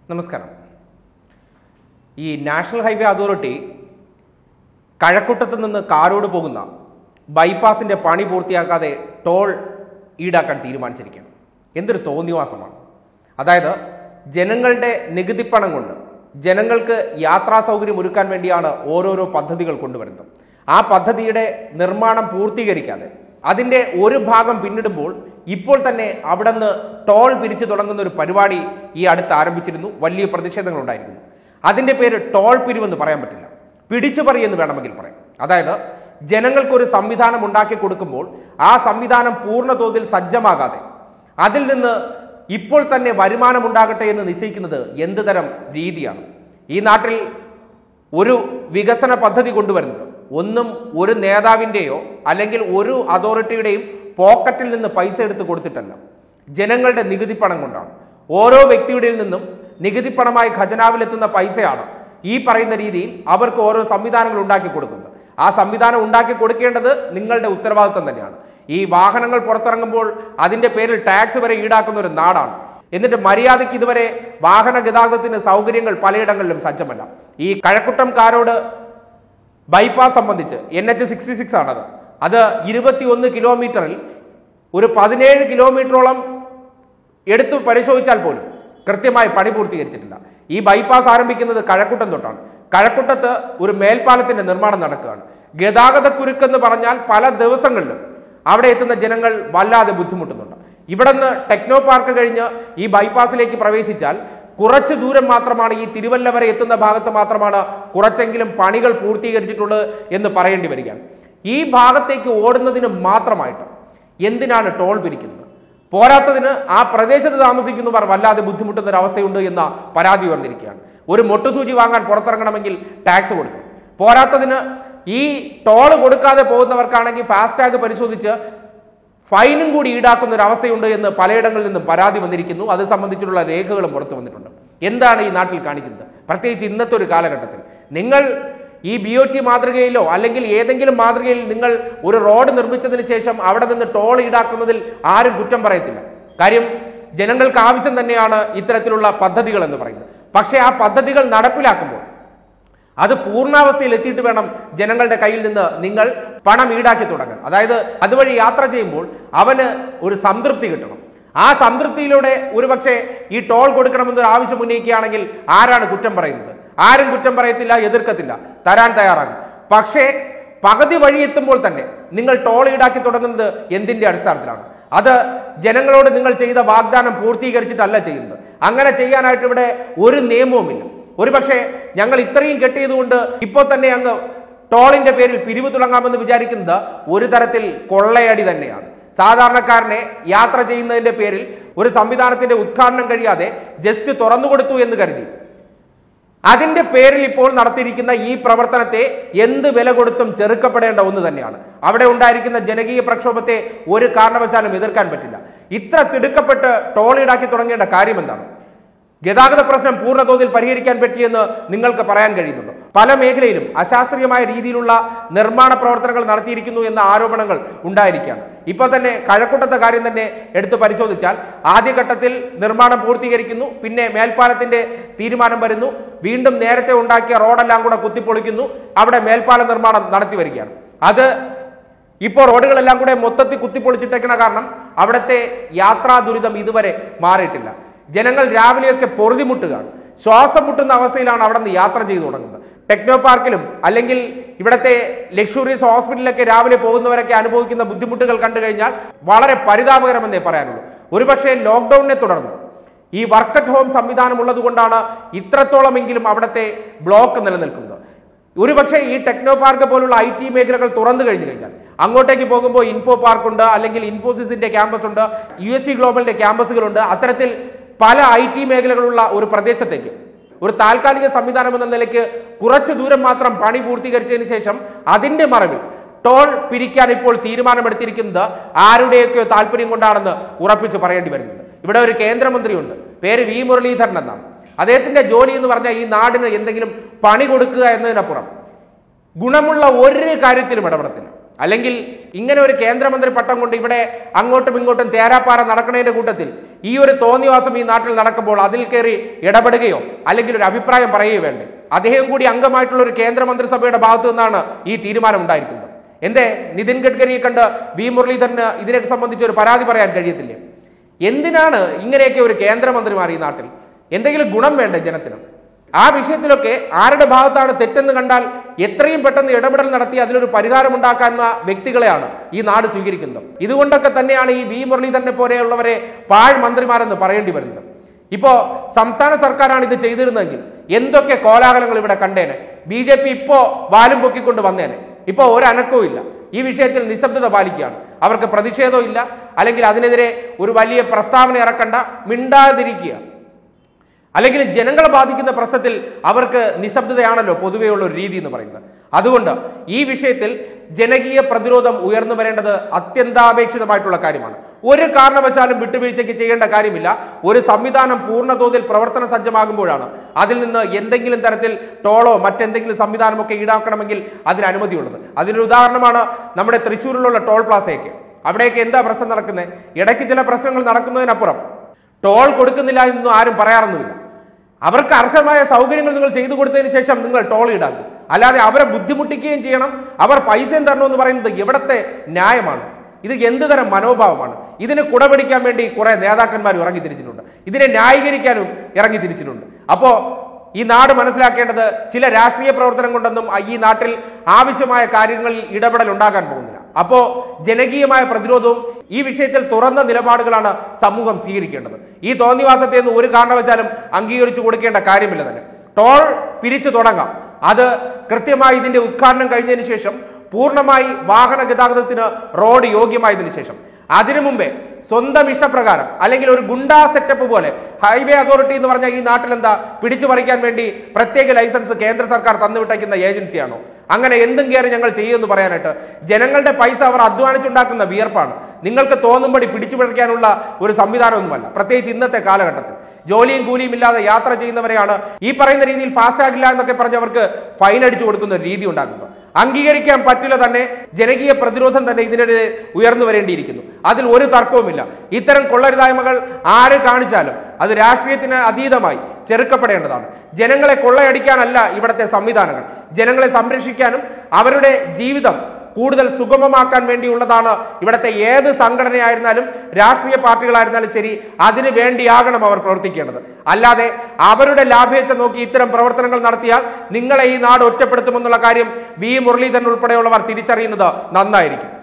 നമസ്കാരം ഈ national highway authority കഴക്കൂട്ടത്ത് നിന്ന് കാരോട് പോകുന്ന ബൈപ്പാസിന്റെ പണി പൂർത്തിയാക്കാതെ ടോൾ ഈടാക്കാൻ തീരുമാനിച്ചിരിക്കുകയാണ് എന്തൊരു തോന്നിവാസമാണ് അതായത് ജനങ്ങളുടെ നികുതിപ്പണം കൊണ്ട് ജനങ്ങൾക്ക് യാത്രാ സൗകര്യം ഒരുക്കാൻ വേണ്ടിയാണ് ഓരോരോ പദ്ധതികൾ കൊണ്ടുവരുന്നത് ആ പദ്ധതിയുടെ നിർമ്മാണം പൂർത്തീകരിക്കാതെ അതിൻ്റെ ഒരു ഭാഗം പിന്നിടുമ്പോൾ ഇപ്പോൾ തന്നെ അവിടെ നിന്ന് ടോൾ പിരിച്ചു തുടങ്ങുന്ന ഒരു പരിപാടി ഈ അടുത്ത് ആരംഭിച്ചിരുന്നു വലിയ പ്രതിഷേധങ്ങൾ ഉണ്ടായിരുന്നു അതിൻ്റെ പേര് ടോൾ പിരിവെന്ന് പറയാൻ പറ്റില്ല പിടിച്ചുപറി എന്ന് വേണമെങ്കിൽ പറയാം അതായത് ജനങ്ങൾക്കൊരു സംവിധാനം ഉണ്ടാക്കി കൊടുക്കുമ്പോൾ ആ സംവിധാനം പൂർണ്ണ തോതിൽ സജ്ജമാകാതെ അതിൽ നിന്ന് ഇപ്പോൾ തന്നെ വരുമാനം ഉണ്ടാകട്ടെ എന്ന് നിശ്ചയിക്കുന്നത് എന്ത് തരം രീതിയാണ് ഈ നാട്ടിൽ ഒരു വികസന പദ്ധതി കൊണ്ടുവരുന്നത് ഒന്നും ഒരു നേതാവിൻ്റെയോ അല്ലെങ്കിൽ ഒരു അതോറിറ്റിയുടെയും പോക്കറ്റിൽ നിന്ന് പൈസ എടുത്ത് കൊടുത്തിട്ടല്ല ജനങ്ങളുടെ നികുതി പണം കൊണ്ടാണ് ഓരോ വ്യക്തിയുടെ നിന്നും നികുതി പണമായി ഖജനാവിലെത്തുന്ന പൈസയാണ് ഈ പറയുന്ന രീതിയിൽ അവർക്ക് ഓരോ സംവിധാനങ്ങൾ ഉണ്ടാക്കി കൊടുക്കുന്നത് ആ സംവിധാനം ഉണ്ടാക്കി കൊടുക്കേണ്ടത് നിങ്ങളുടെ ഉത്തരവാദിത്വം തന്നെയാണ് ഈ വാഹനങ്ങൾ പുറത്തിറങ്ങുമ്പോൾ അതിന്റെ പേരിൽ ടാക്സ് വരെ ഈടാക്കുന്ന ഒരു നാടാണ് എന്നിട്ട് മര്യാദയ്ക്ക് ഇതുവരെ വാഹന ഗതാഗതത്തിന് സൗകര്യങ്ങൾ പലയിടങ്ങളിലും സജ്ജമല്ല ഈ കഴക്കുട്ടം കാരോട് ബൈപ്പാസ് സംബന്ധിച്ച് എൻ എച്ച് സിക്സ്റ്റി സിക്സ് ആണത് അത് ഇരുപത്തിയൊന്ന് കിലോമീറ്ററിൽ ഒരു പതിനേഴ് കിലോമീറ്ററോളം എടുത്തു പരിശോധിച്ചാൽ പോലും കൃത്യമായി പണി പൂർത്തീകരിച്ചിട്ടില്ല ഈ ബൈപ്പാസ് ആരംഭിക്കുന്നത് കഴക്കൂട്ടം തൊട്ടാണ് കഴക്കൂട്ടത്ത് ഒരു മേൽപ്പാലത്തിന്റെ നിർമ്മാണം നടക്കുകയാണ് ഗതാഗത കുരുക്കെന്ന് പറഞ്ഞാൽ പല ദിവസങ്ങളിലും അവിടെ എത്തുന്ന ജനങ്ങൾ വല്ലാതെ ബുദ്ധിമുട്ടുന്നുണ്ട് ഇവിടെ നിന്ന് ടെക്നോ പാർക്ക് കഴിഞ്ഞ് ഈ ബൈപ്പാസിലേക്ക് പ്രവേശിച്ചാൽ കുറച്ച് ദൂരം മാത്രമാണ് ഈ തിരുവല്ല വരെ എത്തുന്ന ഭാഗത്ത് മാത്രമാണ് കുറച്ചെങ്കിലും പണികൾ പൂർത്തീകരിച്ചിട്ടുള്ളത് എന്ന് പറയേണ്ടി വരികയാണ് ഈ ഭാഗത്തേക്ക് ഓടുന്നതിന് മാത്രമായിട്ട് എന്തിനാണ് ടോൾ പിരിക്കുന്നത് പോരാത്തതിന് ആ പ്രദേശത്ത് താമസിക്കുന്നവർ വല്ലാതെ ബുദ്ധിമുട്ടുന്ന ഒരു അവസ്ഥയുണ്ട് എന്ന പരാതി വന്നിരിക്കുകയാണ് ഒരു മൊട്ടുസൂചി വാങ്ങാൻ പുറത്തിറങ്ങണമെങ്കിൽ ടാക്സ് കൊടുക്കണം പോരാത്തതിന് ഈ ടോൾ കൊടുക്കാതെ പോകുന്നവർക്കാണെങ്കിൽ ഫാസ്ടാഗ് പരിശോധിച്ച് ഫൈനും കൂടി ഈടാക്കുന്ന ഒരു അവസ്ഥയുണ്ട് എന്ന് പലയിടങ്ങളിൽ നിന്നും പരാതി വന്നിരിക്കുന്നു അത് സംബന്ധിച്ചിട്ടുള്ള രേഖകളും പുറത്തു വന്നിട്ടുണ്ട് എന്താണ് ഈ നാട്ടിൽ കാണിക്കുന്നത് പ്രത്യേകിച്ച് ഇന്നത്തെ ഒരു കാലഘട്ടത്തിൽ നിങ്ങൾ ഈ ബി ഒ ടി മാതൃകയിലോ അല്ലെങ്കിൽ ഏതെങ്കിലും മാതൃകയിൽ നിങ്ങൾ ഒരു റോഡ് നിർമ്മിച്ചതിന് ശേഷം അവിടെ നിന്ന് ടോൾ ഈടാക്കുന്നതിൽ ആരും കുറ്റം പറയത്തില്ല കാര്യം ജനങ്ങൾക്ക് ആവശ്യം തന്നെയാണ് ഇത്തരത്തിലുള്ള പദ്ധതികൾ എന്ന് പറയുന്നത് പക്ഷേ ആ പദ്ധതികൾ നടപ്പിലാക്കുമ്പോൾ അത് പൂർണ്ണാവസ്ഥയിൽ എത്തിയിട്ട് വേണം ജനങ്ങളുടെ കയ്യിൽ നിന്ന് നിങ്ങൾ പണം ഈടാക്കി തുടങ്ങാൻ അതായത് അതുവഴി യാത്ര ചെയ്യുമ്പോൾ അവന് ഒരു സംതൃപ്തി കിട്ടണം ആ സംതൃപ്തിയിലൂടെ ഒരുപക്ഷെ ഈ ടോൾ കൊടുക്കണമെന്നൊരു ആവശ്യം ഉന്നയിക്കുകയാണെങ്കിൽ ആരാണ് കുറ്റം പറയുന്നത് ആരും കുറ്റം പറയത്തില്ല എതിർക്കത്തില്ല തരാൻ തയ്യാറാകും പക്ഷേ പകുതി വഴി എത്തുമ്പോൾ തന്നെ നിങ്ങൾ ടോൾ ഈടാക്കി തുടങ്ങുന്നത് എന്തിന്റെ അടിസ്ഥാനത്തിലാണ് അത് ജനങ്ങളോട് നിങ്ങൾ ചെയ്ത വാഗ്ദാനം പൂർത്തീകരിച്ചിട്ടല്ല ചെയ്യുന്നത് അങ്ങനെ ചെയ്യാനായിട്ട് ഇവിടെ ഒരു നിയമവുമില്ല ഒരുപക്ഷെ ഞങ്ങൾ ഇത്രയും കെട്ടിയതുകൊണ്ട് ഇപ്പോൾ തന്നെ അങ്ങ് ടോളിന്റെ പേരിൽ പിരിവ് തുടങ്ങാമെന്ന് വിചാരിക്കുന്നത് ഒരു തരത്തിൽ കൊള്ളയടി തന്നെയാണ് സാധാരണക്കാരനെ യാത്ര ചെയ്യുന്നതിന്റെ പേരിൽ ഒരു സംവിധാനത്തിന്റെ ഉദ്ഘാടനം കഴിയാതെ ജസ്റ്റ് തുറന്നു കൊടുത്തു എന്ന് കരുതി അതിന്റെ പേരിൽ ഇപ്പോൾ നടത്തിയിരിക്കുന്ന ഈ പ്രവർത്തനത്തെ എന്ത് വില കൊടുത്തും ചെറുക്കപ്പെടേണ്ട ഒന്ന് തന്നെയാണ് അവിടെ ഉണ്ടായിരിക്കുന്ന ജനകീയ പ്രക്ഷോഭത്തെ ഒരു കാരണവശാലും എതിർക്കാൻ പറ്റില്ല ഇത്ര തിടുക്കപ്പെട്ട് ടോൾ ഈടാക്കി തുടങ്ങേണ്ട കാര്യം എന്താണ് ഗതാഗത പ്രശ്നം പൂർണ്ണതോതിൽ പരിഹരിക്കാൻ പറ്റിയെന്ന് നിങ്ങൾക്ക് പറയാൻ കഴിയുന്നുണ്ടോ പല മേഖലയിലും അശാസ്ത്രീയമായ രീതിയിലുള്ള നിർമ്മാണ പ്രവർത്തനങ്ങൾ നടത്തിയിരിക്കുന്നു എന്ന ആരോപണങ്ങൾ ഉണ്ടായിരിക്കുകയാണ് ഇപ്പോൾ തന്നെ കഴക്കൂട്ടത്തെ കാര്യം തന്നെ എടുത്തു പരിശോധിച്ചാൽ ആദ്യഘട്ടത്തിൽ നിർമ്മാണം പൂർത്തീകരിക്കുന്നു പിന്നെ മേൽപ്പാലത്തിന്റെ തീരുമാനം വരുന്നു വീണ്ടും നേരത്തെ ഉണ്ടാക്കിയ റോഡെല്ലാം കൂടെ കുത്തിപ്പൊളിക്കുന്നു അവിടെ മേൽപ്പാല നിർമ്മാണം നടത്തി വരികയാണ് അത് ഇപ്പോൾ റോഡുകളെല്ലാം കൂടെ മൊത്തത്തിൽ കുത്തിപ്പൊളിച്ചിട്ടേക്കണ കാരണം അവിടുത്തെ യാത്രാ ദുരിതം ഇതുവരെ മാറിയിട്ടില്ല ജനങ്ങൾ രാവിലെയൊക്കെ പൊറുതിമുട്ടുകയാണ് ശ്വാസം മുട്ടുന്ന അവസ്ഥയിലാണ് അവിടെ നിന്ന് യാത്ര ചെയ്തു തുടങ്ങുന്നത് ടെക്നോ പാർക്കിലും അല്ലെങ്കിൽ ഇവിടുത്തെ ലക്ഷൂറിയസ് ഹോസ്പിറ്റലിലൊക്കെ രാവിലെ പോകുന്നവരൊക്കെ അനുഭവിക്കുന്ന ബുദ്ധിമുട്ടുകൾ കണ്ടു കഴിഞ്ഞാൽ വളരെ പരിതാപകരമെന്നേ പറയാനുള്ളൂ ഒരുപക്ഷെ ലോക്ക്ഡൌണിനെ തുടർന്ന് ഈ വർക്ക് അറ്റ് ഹോം സംവിധാനം ഉള്ളതുകൊണ്ടാണ് ഇത്രത്തോളമെങ്കിലും അവിടുത്തെ ബ്ലോക്ക് നിലനിൽക്കുന്നത് ഒരുപക്ഷെ ഈ ടെക്നോ പാർക്ക് പോലുള്ള ഐ ടി മേഖലകൾ തുറന്നു കഴിഞ്ഞു കഴിഞ്ഞാൽ അങ്ങോട്ടേക്ക് പോകുമ്പോൾ ഇൻഫോ പാർക്ക് ഉണ്ട് അല്ലെങ്കിൽ ഇൻഫോസിസിന്റെ ക്യാമ്പസ് ഉണ്ട് യു എസ് ടി ഗ്ലോബലിന്റെ ക്യാമ്പസുകളുണ്ട് അത്തരത്തിൽ പല ഐ ടി മേഖലകളുള്ള ഒരു പ്രദേശത്തേക്ക് ഒരു താൽക്കാലിക സംവിധാനം എന്ന നിലയ്ക്ക് കുറച്ചു ദൂരം മാത്രം പണി പൂർത്തീകരിച്ചതിന് ശേഷം അതിന്റെ മറവിൽ ടോൾ പിരിക്കാൻ ഇപ്പോൾ തീരുമാനമെടുത്തിരിക്കുന്നത് ആരുടെയൊക്കെയോ താല്പര്യം കൊണ്ടാണെന്ന് ഉറപ്പിച്ച് പറയേണ്ടി വരുന്നുണ്ട് ഇവിടെ ഒരു കേന്ദ്രമന്ത്രിയുണ്ട് പേര് വി മുരളീധരൻ എന്നാണ് അദ്ദേഹത്തിന്റെ ജോലി എന്ന് പറഞ്ഞാൽ ഈ നാടിന് എന്തെങ്കിലും പണി കൊടുക്കുക എന്നതിനപ്പുറം ഗുണമുള്ള ഒരു കാര്യത്തിലും ഇടപെടത്തില്ല അല്ലെങ്കിൽ ഇങ്ങനെ ഒരു കേന്ദ്രമന്ത്രി പട്ടം കൊണ്ട് ഇവിടെ അങ്ങോട്ടും ഇങ്ങോട്ടും തേരാപ്പാറ നടക്കുന്നതിന്റെ കൂട്ടത്തിൽ ഈ ഒരു തോന്നിവാസം ഈ നാട്ടിൽ നടക്കുമ്പോൾ അതിൽ കയറി ഇടപെടുകയോ അല്ലെങ്കിൽ ഒരു അഭിപ്രായം പറയുകയോ വേണ്ടേ അദ്ദേഹം കൂടി അംഗമായിട്ടുള്ള ഒരു കേന്ദ്രമന്ത്രിസഭയുടെ ഭാഗത്തു നിന്നാണ് ഈ തീരുമാനം ഉണ്ടായിരിക്കുന്നത് എന്തേ നിതിൻ ഗഡ്കരിയെ കണ്ട് വി മുരളീധരന് ഇതിനെ സംബന്ധിച്ച് ഒരു പരാതി പറയാൻ കഴിയത്തില്ലേ എന്തിനാണ് ഇങ്ങനെയൊക്കെ ഒരു കേന്ദ്രമന്ത്രിമാർ ഈ നാട്ടിൽ എന്തെങ്കിലും ഗുണം വേണ്ടേ ജനത്തിന് ആ വിഷയത്തിലൊക്കെ ആരുടെ ഭാഗത്താണ് തെറ്റെന്ന് കണ്ടാൽ എത്രയും പെട്ടെന്ന് ഇടപെടൽ നടത്തി അതിലൊരു പരിഹാരമുണ്ടാക്കാവുന്ന വ്യക്തികളെയാണ് ഈ നാട് സ്വീകരിക്കുന്നത് ഇതുകൊണ്ടൊക്കെ തന്നെയാണ് ഈ വി മുരളീധരനെ പോലെയുള്ളവരെ പാഴ് മന്ത്രിമാരെന്ന് പറയേണ്ടി വരുന്നത് ഇപ്പോ സംസ്ഥാന സർക്കാരാണ് ഇത് ചെയ്തിരുന്നതെങ്കിൽ എന്തൊക്കെ കോലാഹലങ്ങൾ ഇവിടെ കണ്ടേനെ ബി ജെ പി ഇപ്പോ വാലും പൊക്കിക്കൊണ്ട് വന്നേനെ ഇപ്പോ ഒരനക്കവും ഇല്ല ഈ വിഷയത്തിൽ നിശബ്ദത പാലിക്കുകയാണ് അവർക്ക് പ്രതിഷേധവും ഇല്ല അല്ലെങ്കിൽ അതിനെതിരെ ഒരു വലിയ പ്രസ്താവന ഇറക്കണ്ട മിണ്ടാതിരിക്കുക അല്ലെങ്കിൽ ജനങ്ങളെ ബാധിക്കുന്ന പ്രശ്നത്തിൽ അവർക്ക് നിശബ്ദതയാണല്ലോ പൊതുവെയുള്ള ഒരു രീതി എന്ന് പറയുന്നത് അതുകൊണ്ട് ഈ വിഷയത്തിൽ ജനകീയ പ്രതിരോധം ഉയർന്നു വരേണ്ടത് അത്യന്താപേക്ഷിതമായിട്ടുള്ള കാര്യമാണ് ഒരു കാരണവശാലും വിട്ടുവീഴ്ചയ്ക്ക് ചെയ്യേണ്ട കാര്യമില്ല ഒരു സംവിധാനം പൂർണ്ണതോതിൽ പ്രവർത്തന സജ്ജമാകുമ്പോഴാണ് അതിൽ നിന്ന് എന്തെങ്കിലും തരത്തിൽ ടോളോ മറ്റെന്തെങ്കിലും സംവിധാനമൊക്കെ ഈടാക്കണമെങ്കിൽ അതിന് അനുമതിയുള്ളത് അതിനൊരു ഉദാഹരണമാണ് നമ്മുടെ തൃശ്ശൂരിലുള്ള ടോൾ പ്ലാസയൊക്കെ അവിടെയൊക്കെ എന്താ പ്രശ്നം നടക്കുന്നത് ഇടയ്ക്ക് ചില പ്രശ്നങ്ങൾ നടക്കുന്നതിനപ്പുറം ടോൾ കൊടുക്കുന്നില്ല എന്നൊന്നും ആരും പറയാറൊന്നുമില്ല അവർക്ക് അർഹമായ സൗകര്യങ്ങൾ നിങ്ങൾ ചെയ്തു കൊടുത്തതിന് ശേഷം നിങ്ങൾ ടോൾ ഈടാക്കും അല്ലാതെ അവരെ ബുദ്ധിമുട്ടിക്കുകയും ചെയ്യണം അവർ പൈസയും തരണമെന്ന് പറയുന്നത് എവിടത്തെ ന്യായമാണ് ഇത് എന്ത് തരം മനോഭാവമാണ് ഇതിന് കുടപിടിക്കാൻ വേണ്ടി കുറെ നേതാക്കന്മാർ ഇറങ്ങി തിരിച്ചിട്ടുണ്ട് ഇതിനെ ന്യായീകരിക്കാനും ഇറങ്ങി തിരിച്ചിട്ടുണ്ട് അപ്പോ ഈ നാട് മനസ്സിലാക്കേണ്ടത് ചില രാഷ്ട്രീയ പ്രവർത്തനം കൊണ്ടൊന്നും ഈ നാട്ടിൽ ആവശ്യമായ കാര്യങ്ങളിൽ ഇടപെടൽ ഉണ്ടാകാൻ പോകുന്നില്ല അപ്പോ ജനകീയമായ പ്രതിരോധവും ഈ വിഷയത്തിൽ തുറന്ന നിലപാടുകളാണ് സമൂഹം സ്വീകരിക്കേണ്ടത് ഈ തോന്നിവാസത്തെ ഒന്നും ഒരു കാരണവശാലും അംഗീകരിച്ചു കൊടുക്കേണ്ട കാര്യമില്ല തന്നെ ടോൾ പിരിച്ചു തുടങ്ങാം അത് കൃത്യമായി ഇതിന്റെ ഉദ്ഘാടനം കഴിഞ്ഞതിന് ശേഷം പൂർണ്ണമായി വാഹന ഗതാഗതത്തിന് റോഡ് യോഗ്യമായതിനു ശേഷം അതിനു മുമ്പേ സ്വന്തം ഇഷ്ടപ്രകാരം അല്ലെങ്കിൽ ഒരു ഗുണ്ടാ സെറ്റപ്പ് പോലെ ഹൈവേ അതോറിറ്റി എന്ന് പറഞ്ഞ ഈ നാട്ടിൽ എന്താ പിടിച്ചു പറിക്കാൻ വേണ്ടി പ്രത്യേക ലൈസൻസ് കേന്ദ്ര സർക്കാർ തന്നുവിട്ടയ്ക്കുന്ന ഏജൻസിയാണോ അങ്ങനെ എന്തും കയറി ഞങ്ങൾ ചെയ്യുമെന്ന് പറയാനായിട്ട് ജനങ്ങളുടെ പൈസ അവർ അധ്വാനിച്ചുണ്ടാക്കുന്ന വിയർപ്പാണ് നിങ്ങൾക്ക് തോന്നുമ്പടി പിടിച്ചു പറിക്കാനുള്ള ഒരു സംവിധാനമൊന്നുമല്ല പ്രത്യേകിച്ച് ഇന്നത്തെ കാലഘട്ടത്തിൽ ജോലിയും കൂലിയും ഇല്ലാതെ യാത്ര ചെയ്യുന്നവരെയാണ് ഈ പറയുന്ന രീതിയിൽ ഫാസ്റ്റ് ആകില്ല എന്നൊക്കെ പറഞ്ഞ് അവർക്ക് ഫൈൻ അടിച്ചു കൊടുക്കുന്ന ഒരു രീതി ഉണ്ടാക്കുന്നത് അംഗീകരിക്കാൻ പറ്റില്ല തന്നെ ജനകീയ പ്രതിരോധം തന്നെ ഇതിനെതിരെ ഉയർന്നു വരേണ്ടിയിരിക്കുന്നു അതിൽ ഒരു തർക്കവുമില്ല ഇത്തരം കൊള്ളരുതായ്മകൾ ആര് കാണിച്ചാലും അത് രാഷ്ട്രീയത്തിന് അതീതമായി ചെറുക്കപ്പെടേണ്ടതാണ് ജനങ്ങളെ കൊള്ളയടിക്കാനല്ല ഇവിടുത്തെ സംവിധാനങ്ങൾ ജനങ്ങളെ സംരക്ഷിക്കാനും അവരുടെ ജീവിതം കൂടുതൽ സുഗമമാക്കാൻ വേണ്ടിയുള്ളതാണ് ഇവിടുത്തെ ഏത് സംഘടനയായിരുന്നാലും രാഷ്ട്രീയ പാർട്ടികളായിരുന്നാലും ശരി അതിനു വേണ്ടിയാകണം അവർ പ്രവർത്തിക്കേണ്ടത് അല്ലാതെ അവരുടെ ലാഭേച്ഛ നോക്കി ഇത്തരം പ്രവർത്തനങ്ങൾ നടത്തിയാൽ നിങ്ങളെ ഈ നാട് ഒറ്റപ്പെടുത്തുമെന്നുള്ള കാര്യം വി മുരളീധരൻ ഉൾപ്പെടെയുള്ളവർ തിരിച്ചറിയുന്നത് നന്നായിരിക്കും